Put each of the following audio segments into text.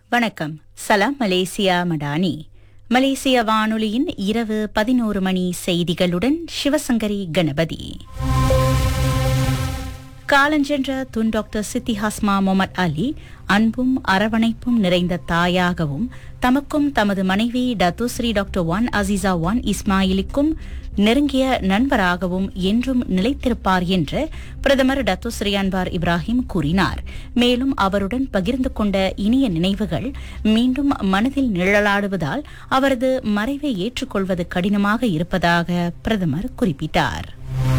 வணக்கம் சலாம் மலேசியா மடானி மலேசிய வானொலியின் இரவு பதினோரு மணி செய்திகளுடன் சிவசங்கரி கணபதி காலஞ்சென்ற துன் டாக்டர் சித்தி ஹஸ்மா முகமது அலி அன்பும் அரவணைப்பும் நிறைந்த தாயாகவும் தமக்கும் தமது மனைவி Datuk Seri doctor Wan Azizah Wan இஸ்மாயிலுக்கும் நெருங்கிய நண்பராகவும் என்றும் நிலைத்திருப்பார் என்று பிரதமர் டத்துஸ்ரீ அன்வார் இப்ராஹிம் கூறினார் மேலும் அவருடன் பகிர்ந்து கொண்ட இனிய நினைவுகள் மீண்டும் மனதில் நிழலாடுவதால் அவரது மறைவை ஏற்றுக்கொள்வது கடினமாக இருப்பதாக பிரதமர் குறிப்பிட்டார்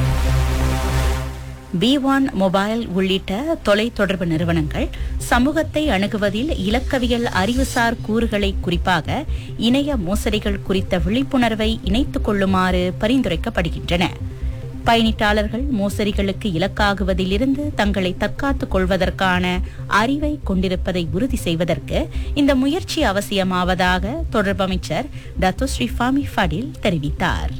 பி ஒன் மொபைல் உள்ளிட்ட தொலைத்தொடர்பு நிறுவனங்கள் சமூகத்தை அணுகுவதில் இலக்கவியல் அறிவுசார் கூறுகளை குறிப்பாக இணைய மோசடிகள் குறித்த விழிப்புணர்வை இணைத்துக் கொள்ளுமாறு பரிந்துரைக்கப்படுகின்றன பயணிட்டாளர்கள் மோசடிகளுக்கு இலக்காகுவதிலிருந்து தங்களை தற்காத்துக் கொள்வதற்கான அறிவை கொண்டிருப்பதை உறுதி செய்வதற்கு இந்த முயற்சி அவசியமாவதாக தொடர்பு அமைச்சர் டத்தோஸ்ரீ ஃபாமி ஃபடில் தெரிவித்தார்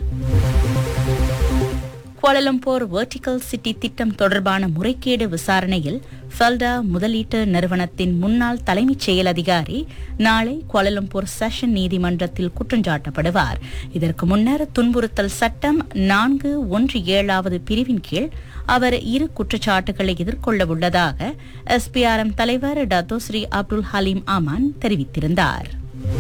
கோலலம்பூர் வெர்டிகல் சிட்டி திட்டம் தொடர்பான முறைகேடு விசாரணையில் ஃபெல்டா முதலீட்டு நிறுவனத்தின் முன்னாள் தலைமைச் செயல் அதிகாரி நாளை கோலலம்பூர் செஷன் நீதிமன்றத்தில் குற்றஞ்சாட்டப்படுவார் இதற்கு முன்னர் துன்புறுத்தல் சட்டம் நான்கு ஒன்று ஏழாவது பிரிவின் கீழ் அவர் இரு குற்றச்சாட்டுகளை எதிர்கொள்ள உள்ளதாக எஸ்பிஆர்எம் தலைவர் டத்தோஸ்ரீ அப்துல் ஹலீம் அமான் தெரிவித்திருந்தார்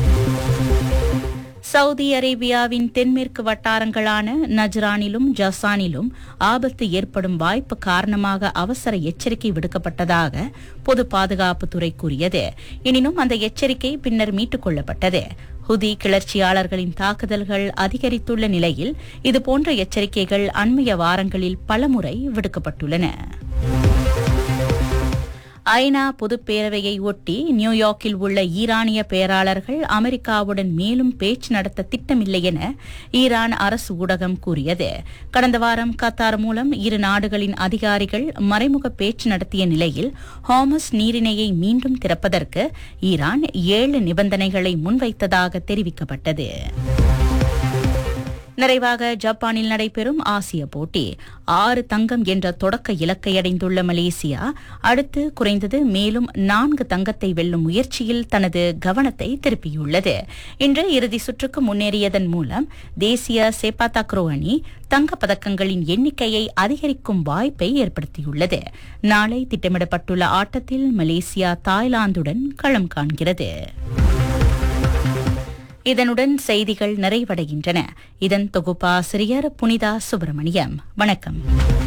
சவுதி அரேபியாவின் தென்மேற்கு வட்டாரங்களான நஜ்ரானிலும் ஜசானிலும் ஆபத்து ஏற்படும் வாய்ப்பு காரணமாக அவசர எச்சரிக்கை விடுக்கப்பட்டதாக பொது பாதுகாப்புத்துறை கூறியது எனினும் அந்த எச்சரிக்கை பின்னர் மீட்டுக் கொள்ளப்பட்டது ஹுதி கிளர்ச்சியாளர்களின் தாக்குதல்கள் அதிகரித்துள்ள நிலையில் இதுபோன்ற எச்சரிக்கைகள் அண்மைய வாரங்களில் பலமுறை விடுக்கப்பட்டுள்ளன ஐநா பொதுப்பேரவையை ஒட்டி நியூயார்க்கில் உள்ள ஈரானிய பேராளர்கள் அமெரிக்காவுடன் மேலும் பேச்சு நடத்த திட்டமில்லை என ஈரான் அரசு ஊடகம் கூறியது கடந்த வாரம் கத்தார் மூலம் இரு நாடுகளின் அதிகாரிகள் மறைமுக பேச்சு நடத்திய நிலையில் ஹாமஸ் நீரிணையை மீண்டும் திறப்பதற்கு ஈரான் ஏழு நிபந்தனைகளை முன்வைத்ததாக தெரிவிக்கப்பட்டது நிறைவாக ஜப்பானில் நடைபெறும் ஆசிய போட்டி ஆறு தங்கம் என்ற தொடக்க இலக்கை அடைந்துள்ள மலேசியா அடுத்து குறைந்தது மேலும் நான்கு தங்கத்தை வெல்லும் முயற்சியில் தனது கவனத்தை திருப்பியுள்ளது இன்று இறுதி சுற்றுக்கு முன்னேறியதன் மூலம் தேசிய சேப்பாத்தாக்ரோ அணி தங்கப் பதக்கங்களின் எண்ணிக்கையை அதிகரிக்கும் வாய்ப்பை ஏற்படுத்தியுள்ளது நாளை திட்டமிடப்பட்டுள்ள ஆட்டத்தில் மலேசியா தாய்லாந்துடன் களம் காண்கிறது இதனுடன் செய்திகள் நிறைவடைகின்றன இதன் தொகுப்பாசிரியர் புனிதா சுப்பிரமணியம் வணக்கம்